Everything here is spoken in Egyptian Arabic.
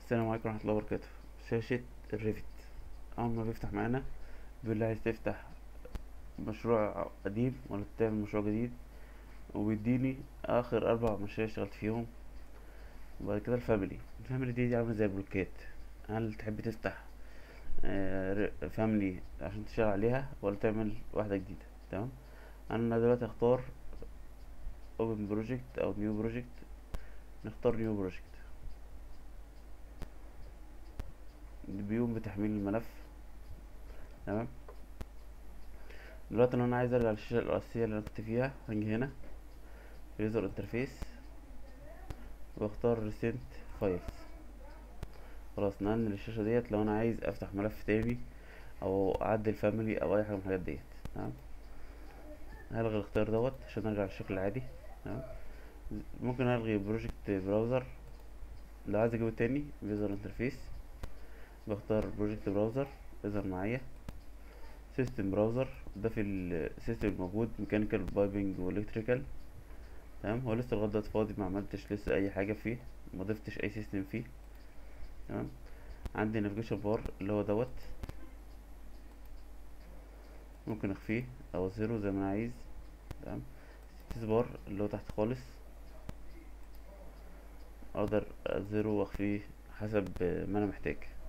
السلام عليكم ورحمة الله وبركاته شاشة الريفت أول ما بيفتح معانا بيقول لي عايز تفتح مشروع قديم ولا تعمل مشروع جديد وبيديني آخر أربع مشاريع اشتغلت فيهم وبعد كده الفاميلي الفاميلي دي, دي عاملة زي البلوكات هل تحب تفتح آه، فاميلي عشان تشتغل عليها ولا تعمل واحدة جديدة تمام أنا دلوقتي هختار open project أو new project نختار new project بيقوم بتحميل الملف تمام دلوقتي لو انا عايز ارجع للشاشة الأساسية اللي انا كنت فيها هنجي هنا في يوزر انترفيس واختار ريسنت فايلز خلاص نقلنا للشاشة ديت لو انا عايز افتح ملف تاني او اعدل فاميلي او اي حاجة من الحاجات ديت تمام هلغي الاختيار دوت عشان ارجع للشكل العادي تمام ممكن الغي بروجكت براوزر لو عايز اجيبه تاني يوزر انترفيس بختار بروجكت براوزر يظهر معايا سيستم براوزر ده في السيستم الموجود ميكانيكال بايبنج والكتريكال تمام هو لسه لغايه دلوقتي فاضي ما عملتش لسه اي حاجه فيه ما ضفتش اي سيستم فيه تمام عندي نافيجيشن بار اللي هو دوت ممكن اخفيه او اظهره زي ما انا عايز تمام ستيتس بار اللي هو تحت خالص اقدر اظهره واخفيه حسب ما انا محتاج